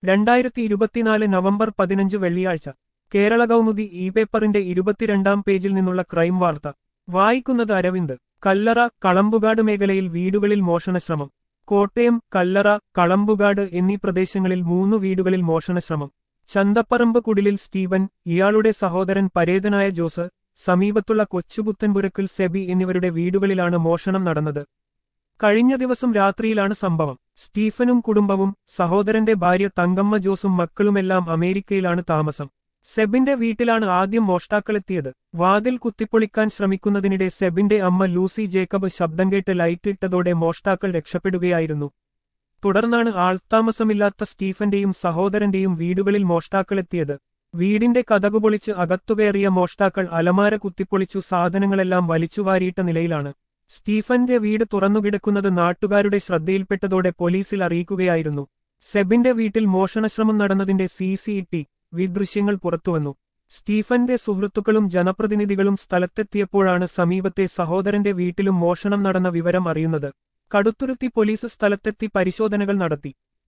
രണ്ടായിരത്തി ഇരുപത്തിനാല് നവംബർ പതിനഞ്ച് വെള്ളിയാഴ്ച കേരള കൗമുദി ഇ പേപ്പറിന്റെ ഇരുപത്തിരണ്ടാം പേജിൽ നിന്നുള്ള ക്രൈം വാർത്ത വായിക്കുന്നത് അരവിന്ദ് കല്ലറ കളമ്പുകാട് മേഖലയിൽ വീടുകളിൽ മോഷണശ്രമം കോട്ടയം കല്ലറ കളമ്പുകാട് എന്നീ പ്രദേശങ്ങളിൽ മൂന്ന് വീടുകളിൽ മോഷണശ്രമം ചന്തപ്പറമ്പ് കുടിലിൽ സ്റ്റീവൻ ഇയാളുടെ സഹോദരൻ പരേതനായ ജോസ് സമീപത്തുള്ള കൊച്ചുപുത്തൻപുരക്കിൽ സെബി എന്നിവരുടെ വീടുകളിലാണ് മോഷണം നടന്നത് കഴിഞ്ഞ ദിവസം രാത്രിയിലാണ് സംഭവം സ്റ്റീഫനും കുടുംബവും സഹോദരന്റെ ഭാര്യ തങ്കമ്മ ജോസും മക്കളുമെല്ലാം അമേരിക്കയിലാണ് താമസം സെബിന്റെ വീട്ടിലാണ് ആദ്യം മോഷ്ടാക്കളെത്തിയത് വാതിൽ കുത്തിപ്പൊളിക്കാൻ ശ്രമിക്കുന്നതിനിടെ സെബിന്റെ അമ്മ ലൂസി ജേക്കബ് ശബ്ദം കേട്ട് ലൈറ്റ് ഇട്ടതോടെ മോഷ്ടാക്കൾ രക്ഷപ്പെടുകയായിരുന്നു തുടർന്നാണ് ആൾത്താമസമില്ലാത്ത സ്റ്റീഫന്റെയും സഹോദരന്റെയും വീടുകളിൽ മോഷ്ടാക്കളെത്തിയത് വീടിന്റെ കഥകുപൊളിച്ച് അകത്തുകയറിയ മോഷ്ടാക്കൾ അലമാര കുത്തിപ്പൊളിച്ചു സാധനങ്ങളെല്ലാം വലിച്ചുവാരിയിട്ട നിലയിലാണ് സ്റ്റീഫന്റെ വീട് തുറന്നുകിടക്കുന്നത് നാട്ടുകാരുടെ ശ്രദ്ധയിൽപ്പെട്ടതോടെ പോലീസിൽ അറിയിക്കുകയായിരുന്നു സെബിന്റെ വീട്ടിൽ മോഷണശ്രമം നടന്നതിന്റെ സി സി ടി വി ദൃശ്യങ്ങൾ പുറത്തുവന്നു സ്റ്റീഫന്റെ സുഹൃത്തുക്കളും ജനപ്രതിനിധികളും സ്ഥലത്തെത്തിയപ്പോഴാണ് സമീപത്തെ സഹോദരന്റെ വീട്ടിലും മോഷണം നടന്ന വിവരം അറിയുന്നത് കടുത്തുരുത്തി പോലീസ് സ്ഥലത്തെത്തി പരിശോധനകൾ നടത്തി